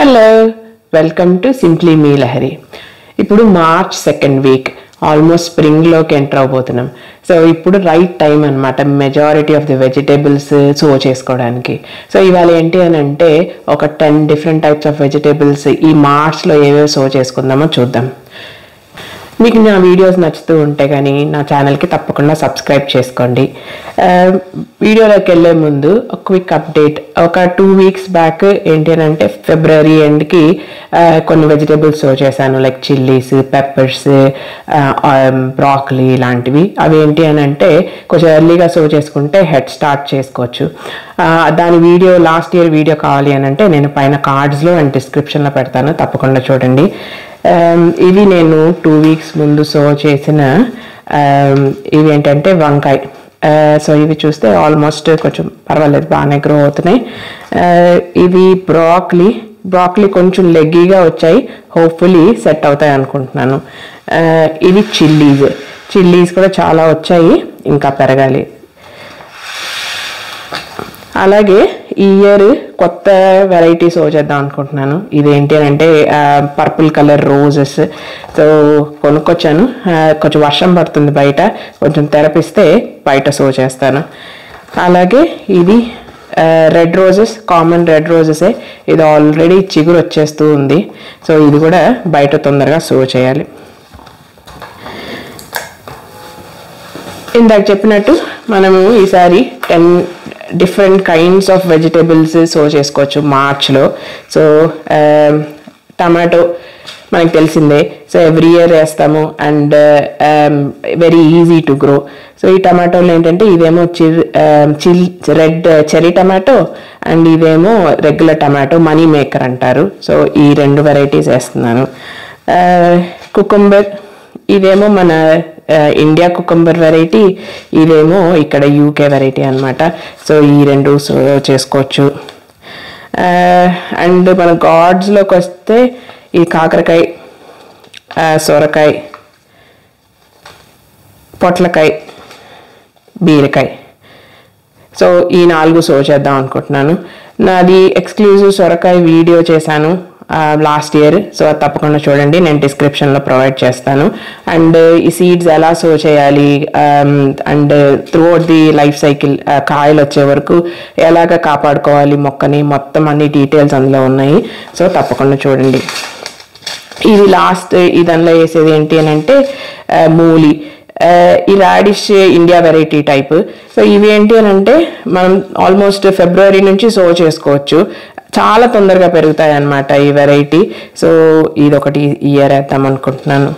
hello welcome to simply me Lahari ఇప్పుడు March second week almost స్ప్రింగ్లోకి enter అవబోతున్నాం so ఇప్పుడు రైట్ టైం అనమాట majority of the vegetables sow చేసుకోవడానికి సో ఇవాళ ఏంటి అని అంటే ఒక ten different types of vegetables ఈ మార్చ్లో ఏవేవి సో చేసుకుందామో చూద్దాం మీకు నా వీడియోస్ నచ్చుతూ ఉంటే కానీ నా ఛానల్కి తప్పకుండా సబ్స్క్రైబ్ చేసుకోండి ఆ, వీడియోలోకి వెళ్ళే ముందు ఒక క్విక్ అప్డేట్ ఒక టూ వీక్స్ బ్యాక్ ఏంటి అని అంటే ఫిబ్రవరి ఎండ్కి కొన్ని వెజిటేబుల్స్ సో చేశాను లైక్ చిల్లీస్ పెప్పర్స్ బ్రాక్లీ ఇలాంటివి అవి ఏంటి అని అంటే కొంచెం ఎర్లీగా సో చేసుకుంటే హెడ్ స్టార్ట్ చేసుకోవచ్చు ఆ, దాని వీడియో లాస్ట్ ఇయర్ వీడియో కావాలి అని అంటే నేను పైన కార్డ్స్లో అండ్ డిస్క్రిప్షన్లో పెడతాను తప్పకుండా చూడండి Um, ఇవి నేను టూ వీక్స్ ముందు సో చేసిన um, ఇవి ఏంటంటే వంకాయ సో ఇవి చూస్తే ఆల్మోస్ట్ కొంచెం పర్వాలేదు బాగానే గ్రో అవుతున్నాయి Uh, ఇవి బ్రాక్లీ బ్రాక్లీ కొంచెం లెగ్గీగా వచ్చాయి హోప్ఫుల్లీ సెట్ అవుతాయి అనుకుంటున్నాను Uh, ఇవి చిల్లీస్ చిల్లీస్ కూడా చాలా వచ్చాయి ఇంకా పెరగాలి అలాగే ఈ ఇయర్ కొత్త వెరైటీ సో చేద్దాం అనుకుంటున్నాను ఇదేంటి అని అంటే పర్పుల్ కలర్ రోజెస్ సో కొనుక్కొచ్చాను ఆ, కొంచెం వర్షం పడుతుంది బయట కొంచెం తెరపిస్తే బయట సో చేస్తాను అలాగే ఇది రెడ్ రోజెస్ కామన్ రెడ్ రోజెసే ఇది ఆల్రెడీ చిగురు వచ్చేస్తూ ఉంది సో ఇది కూడా బయట తొందరగా సో చేయాలి ఇందాక చెప్పినట్టు మనము ఈసారి ten different kinds of vegetables sow చేసుకోవచ్చు మార్చ్లో సో టమాటో మనకు తెలిసిందే సో ఎవ్రీ ఇయర్ వేస్తాము and very easy to grow so ఈ టమాటోలు ఏంటంటే ఇదేమో chill chill red cherry tomato and ఇదేమో రెగ్యులర్ టమాటో మనీ మేకర్ అంటారు సో ఈ రెండు వెరైటీస్ వేస్తున్నాను కుకుంబర్ ఇదేమో మన ఆ, ఇండియా కుకంబర్ వెరైటీ ఇదేమో ఇక్కడ యూకే వెరైటీ అన్నమాట సో ఈ రెండు సో చేసుకోవచ్చు ఆ, అండ్ మన గాడ్స్లోకి వస్తే ఈ కాకరకాయ ఆ, సొరకాయ పొట్లకాయ బీరకాయ సో ఈ నాలుగు సో చేద్దాం అనుకుంటున్నాను నాది ఎక్స్క్లూజివ్ సొరకాయ వీడియో చేశాను లాస్ట్ ఇయర్ సో అది తప్పకుండా చూడండి నేను డిస్క్రిప్షన్లో ప్రొవైడ్ చేస్తాను అండ్ ఈ సీడ్స్ ఎలా సో చేయాలి and throughout the life cycle కాయలు వచ్చే వరకు ఎలాగ కాపాడుకోవాలి మొక్కని మొత్తం అన్ని డీటెయిల్స్ అందులో ఉన్నాయి సో తప్పకుండా చూడండి ఇది లాస్ట్ ఇదంలో వేసేది ఏంటి అని అంటే ఆ, మూలి ఆ, ఈ radish India variety type so ఇవి ఏంటి అని అంటే మనం ఆల్మోస్ట్ ఫిబ్రవరి నుంచి సో చేసుకోవచ్చు చాలా తొందరగా పెరుగుతాయి అన్నమాట ఈ వెరైటీ సో ఇది ఒకటి ఇయర్ వేద్దాం అనుకుంటున్నాను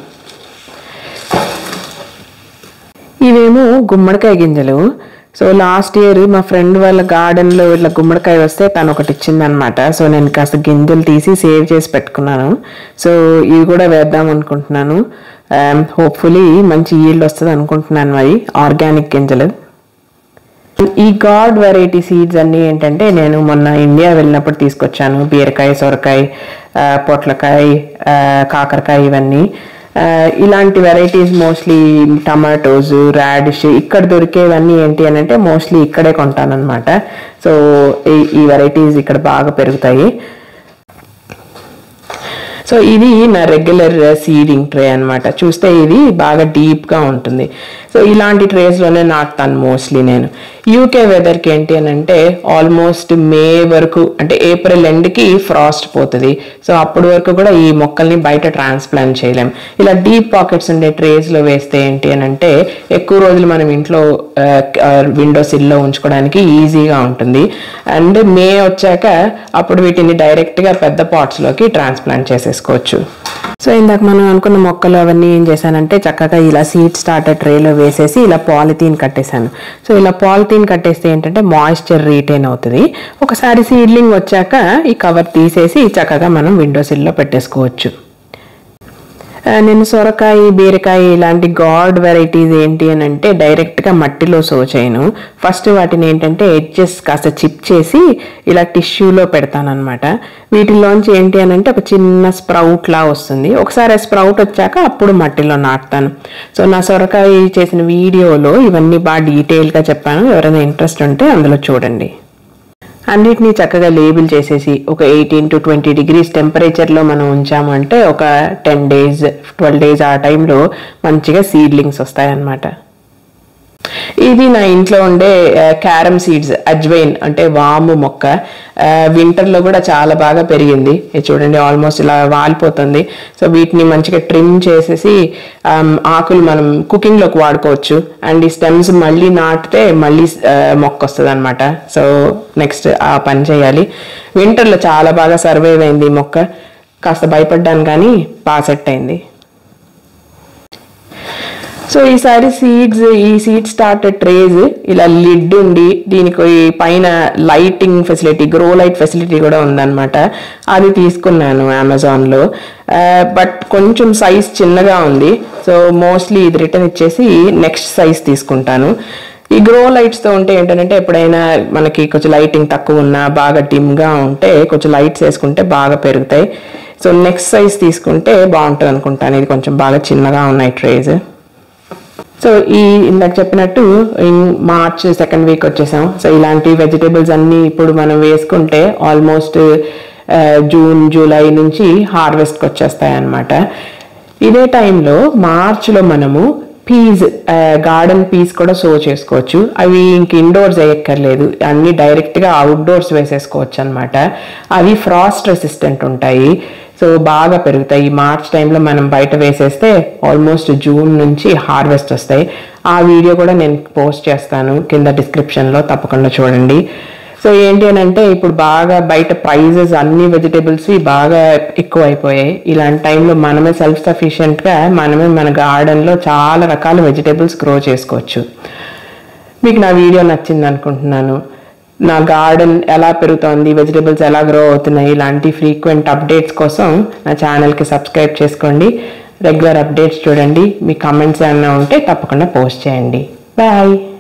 ఇవేమో గుమ్మడికాయ గింజలు సో లాస్ట్ ఇయర్ మా ఫ్రెండ్ వాళ్ళ గార్డెన్లో ఇట్లా గుమ్మడికాయ వస్తే తను ఒకటి ఇచ్చిందనమాట సో నేను కాస్త గింజలు తీసి సేవ్ చేసి పెట్టుకున్నాను సో ఇవి కూడా వేద్దాం అనుకుంటున్నాను హోప్ఫుల్లీ మంచి ఈల్డ్ వస్తుంది అనుకుంటున్నాను మరి ఆర్గానిక్ గింజలు ఈ గాడ్ వెరైటీ సీడ్స్ అన్నీ ఏంటంటే నేను మొన్న ఇండియా వెళ్ళినప్పుడు తీసుకొచ్చాను బీరకాయ సొరకాయ ఆ, పొట్లకాయ ఆ, కాకరకాయ ఇవన్నీ ఆ, ఇలాంటి వెరైటీస్ మోస్ట్లీ టమాటోస్ రాడిష్ ఇక్కడ దొరికేవన్నీ ఏంటి అని అంటే మోస్ట్లీ ఇక్కడే కొంటానన్నమాట సో ఈ ఈ వెరైటీస్ ఇక్కడ బాగా పెరుగుతాయి సో ఇది నా రెగ్యులర్ సీడింగ్ ట్రే అన్నమాట చూస్తే ఇది బాగా డీప్గా ఉంటుంది సో ఇలాంటి ట్రేస్లోనే నాటుతాను మోస్ట్లీ నేను యూకే వెదర్కి ఏంటి అని అంటే ఆల్మోస్ట్ మే వరకు అంటే ఏప్రిల్ ఎండ్కి ఫ్రాస్ట్ పోతుంది సో అప్పటి వరకు కూడా ఈ మొక్కల్ని బయట ట్రాన్స్ప్లాంట్ చేయలేం ఇలా డీప్ పాకెట్స్ ఉండే ట్రేస్లో వేస్తే ఏంటి అని అంటే ఎక్కువ రోజులు మనం ఇంట్లో విండో సిల్లో ఉంచుకోవడానికి ఈజీగా ఉంటుంది అండ్ మే వచ్చాక అప్పుడు వీటిని డైరెక్ట్గా పెద్ద పాట్స్లోకి ట్రాన్స్ప్లాంట్ చేసేసుకోవచ్చు సో ఇందాక మనం అనుకున్న మొక్కలు అవన్నీ ఏం చేశానంటే చక్కగా ఇలా సీడ్ స్టార్టర్ ట్రేలో వేసేసి ఇలా పాలిథీన్ కట్టేశాను సో ఇలా పాలిథీన్ కట్టేస్తే ఏంటంటే మాయిశ్చర్ రీటైన్ అవుతుంది ఒకసారి సీడ్లింగ్ వచ్చాక ఈ కవర్ తీసేసి చక్కగా మనం విండో సిల్లో పెట్టేసుకోవచ్చు ఆ, నేను సొరకాయ బీరకాయ ఇలాంటి గాడ్ వెరైటీస్ ఏంటి అని అంటే డైరెక్ట్గా మట్టిలో సో చేయను ఫస్ట్ వాటిని ఏంటంటే ఎడ్జెస్ కాస్త చిప్ చేసి ఇలా టిష్యూలో పెడతానమాట వీటిలోంచి ఏంటి అని అంటే ఒక చిన్న స్ప్రౌట్ లా వస్తుంది ఒకసారి ఆ స్ప్రౌట్ వచ్చాక అప్పుడు మట్టిలో నాటుతాను సో నా సొరకాయ చేసిన వీడియోలో ఇవన్నీ బాగా డీటెయిల్గా చెప్పాను ఎవరైనా ఇంట్రెస్ట్ ఉంటే అందులో చూడండి అన్నిటినీ చక్కగా లేబుల్ చేసేసి ఒక ఎయిటీన్ టు ట్వంటీ డిగ్రీస్ టెంపరేచర్లో మనం ఉంచామంటే ఒక టెన్ డేస్ ట్వెల్వ్ డేస్ ఆ టైంలో మంచిగా సీడ్లింగ్స్ వస్తాయన్నమాట ఇది నా ఇంట్లో ఉండే క్యారమ్ సీడ్స్ అజ్వైన్ అంటే వాము మొక్క వింటర్లో కూడా చాలా బాగా పెరిగింది ఇది చూడండి ఆల్మోస్ట్ ఇలా వాలిపోతుంది సో వీటిని మంచిగా ట్రిమ్ చేసేసి ఆమ్, ఆకులు మనం కుకింగ్లోకి వాడుకోవచ్చు అండ్ ఈ స్టెమ్స్ మళ్ళీ నాటితే మళ్ళీ ఆ, మొక్క వస్తుంది అనమాట సో నెక్స్ట్ ఆ పని చేయాలి వింటర్లో చాలా బాగా సర్వైవ్ అయింది ఈ మొక్క కాస్త భయపడ్డాను కానీ బాగా సెట్ అయింది సో ఈసారి సీడ్స్ ఈ సీడ్ స్టార్టర్ ట్రేస్ ఇలా లిడ్ ఉండి దీనికి ఈ పైన lighting facility grow light facility కూడా ఉందన్నమాట అది తీసుకున్నాను అమెజాన్లో బట్ కొంచెం సైజ్ చిన్నగా ఉంది సో మోస్ట్లీ ఇది రిటర్న్ ఇచ్చేసి నెక్స్ట్ సైజ్ తీసుకుంటాను ఈ గ్రో లైట్స్తో ఉంటే ఏంటంటే ఎప్పుడైనా మనకి కొంచెం లైటింగ్ తక్కువ ఉన్నా బాగా డిమ్గా ఉంటే కొంచెం లైట్స్ వేసుకుంటే బాగా పెరుగుతాయి సో నెక్స్ట్ సైజ్ తీసుకుంటే బాగుంటుంది అనుకుంటాను ఇది కొంచెం బాగా చిన్నగా ఉన్నాయి ట్రేస్ సో ఈ ఇందాక చెప్పినట్టు ఇన్ మార్చ్ సెకండ్ వీక్ వచ్చేసాం సో ఇలాంటి వెజిటేబుల్స్ అన్నీ ఇప్పుడు మనం వేసుకుంటే ఆల్మోస్ట్ జూన్ జూలై నుంచి హార్వెస్ట్కి వచ్చేస్తాయి అన్నమాట ఇదే టైంలో మార్చ్లో మనము పీస్ గార్డెన్ పీస్ కూడా సో చేసుకోవచ్చు అవి ఇంక ఇండోర్స్ వేయక్కర్లేదు అన్ని డైరెక్ట్గా అవుట్డోర్స్ వేసేసుకోవచ్చు అనమాట అవి ఫ్రాస్ట్ రెసిస్టెంట్ ఉంటాయి సో బాగా పెరుగుతాయి ఈ మార్చ్ టైంలో మనం బయట వేసేస్తే ఆల్మోస్ట్ జూన్ నుంచి హార్వెస్ట్ వస్తాయి ఆ వీడియో కూడా నేను పోస్ట్ చేస్తాను కింద డిస్క్రిప్షన్లో తప్పకుండా చూడండి సో ఏంటి అని అంటే ఇప్పుడు బాగా బయట ప్రైజెస్ అన్ని వెజిటేబుల్స్ బాగా ఎక్కువ అయిపోయాయి ఇలాంటి టైంలో మనమే సెల్ఫ్ సఫిషియెంట్గా మనమే మన గార్డెన్లో చాలా రకాల వెజిటేబుల్స్ గ్రో చేసుకోవచ్చు మీకు నా వీడియో నచ్చింది అనుకుంటున్నాను నా గార్డెన్ ఎలా పెరుగుతోంది వెజిటేబుల్స్ ఎలా గ్రో అవుతున్నాయి ఇలాంటి ఫ్రీక్వెంట్ అప్డేట్స్ కోసం నా ఛానల్కి సబ్స్క్రైబ్ చేసుకోండి రెగ్యులర్ అప్డేట్స్ చూడండి మీ కమెంట్స్ ఏమైనా ఉంటే తప్పకుండా పోస్ట్ చేయండి బాయ్